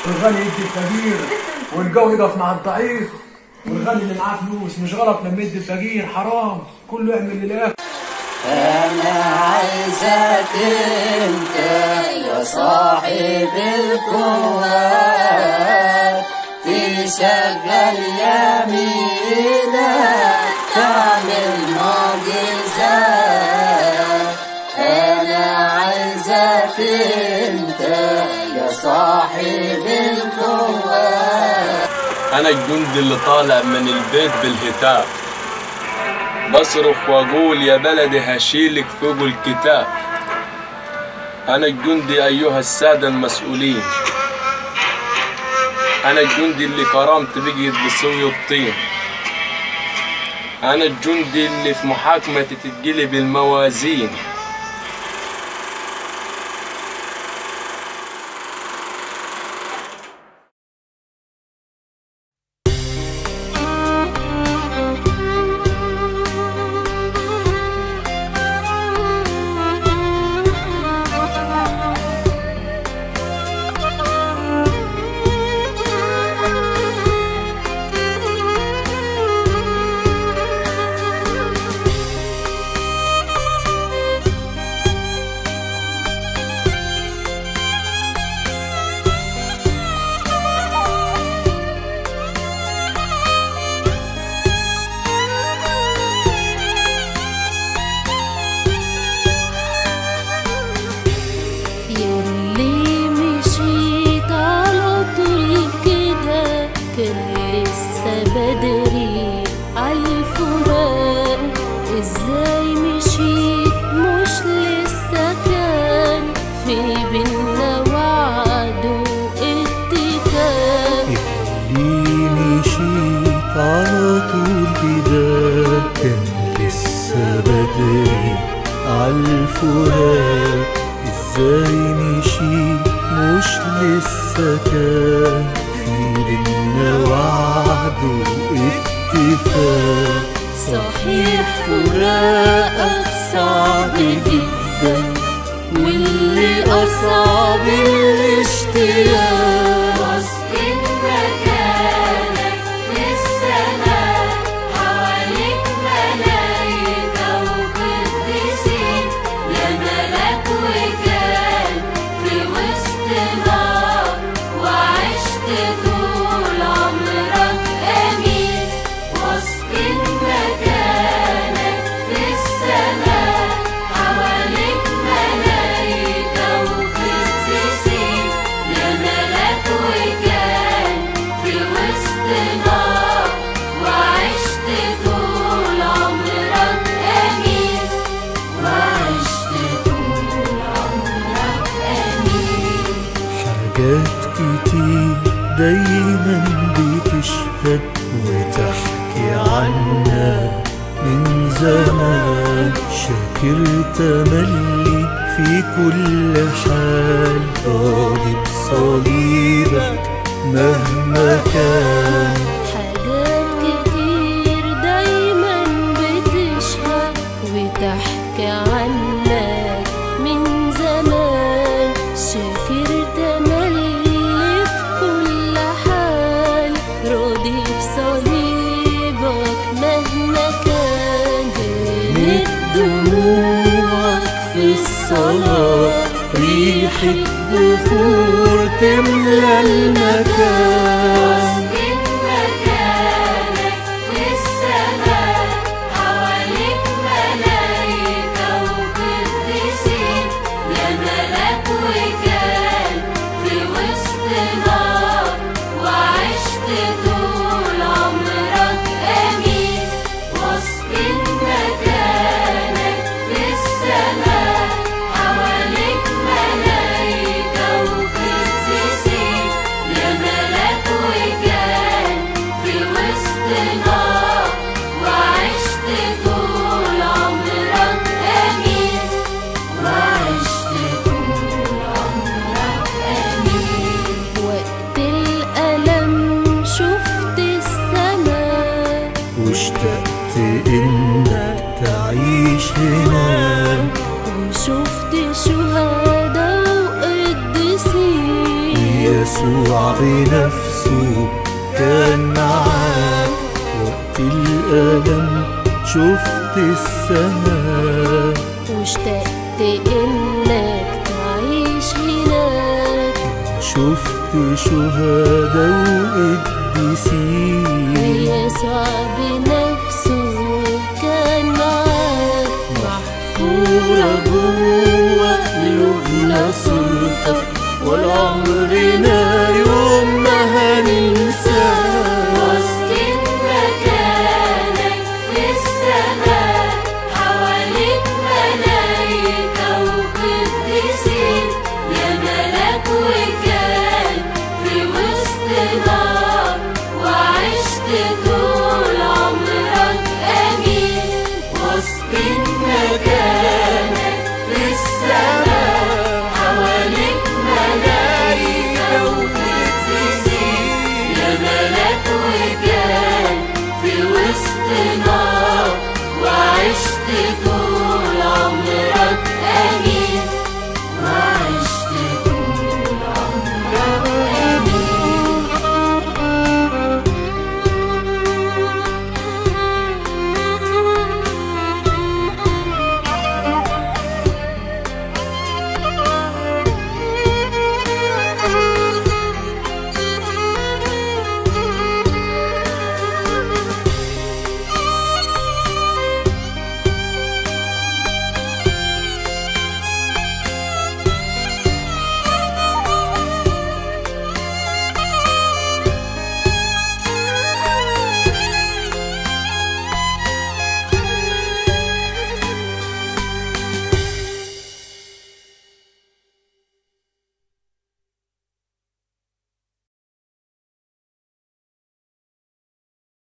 والغني يدي الفقير والقوي يقف مع الضعيف والغني اللي معاه فلوس مش غلط لما يدي الفقير حرام كله يعمل للاخر أنا عايزك أنت يا صاحب القوات تشغل يمينك تعمل معجزات أنا عايزك أنت يا صاحب القوات أنا الجندي اللي طالع من البيت بالهتاف بصرخ وأقول يا بلدي هشيلك فوق الكتاب أنا الجندي أيها السادة المسؤولين أنا الجندي اللي كرامتي بقيت بسوي الطين أنا الجندي اللي في محاكمة تتقلب الموازين يلي مشيت على طول كده كان لسه بدري عالفراق ازاي مشيت مش لسه كان في بينا وعد واتفاق اللي مشيت على طول كده كان لسه بدري عالفراق ازاي مشيت مش لسه كان في بينا وعد واتفاق صحيح فراقك صعب جدا واللي أصعب الاشتياق واسكن مكانك في السماء حواليك ملايكة وقديسين يا ملك وكان في وسط نار وعشت طول عمرك أمين واسكن مكانك في السماء حواليك ملايكة وقديسين يا ملك وكان في وسط نار وعشت طول عمرك أمين وعشت طول عمرك أمين حاجات كتير دايما بتشهد وتحكي عنها من زمان شاكر تملي في كل حال راضي بصليبك مهما كان حاجات كتير دايما بتشهد وتحكي عنك من زمان شاكر تملي في كل حال راضي بصليبك مهما كان كانت دموعك في الصلاة ريحة بخور تملى المكان واسكن مكانك في السماء حواليك ملايكة وقديسين يا ملك وكان في وسط نار وعشت طول عمرك أمين واسكن مكانك في السماء حواليك ملايكة وقديسين يا ملك وكان في وسط نار وعشت طول عمرك أمين وعشت طول عمرك أمين وقت الألم شفت السماء واشتقت انك تعيش هناك وشفت شهداء وقديسين يسوع بنفسه كان معاك وقت الألم شفت السماء واشتقت انك تعيش هناك شفت شهداء وقديسين يسوع بنفسه كان معاك محفورة جوا قلوبنا صورتك ولا عمرنا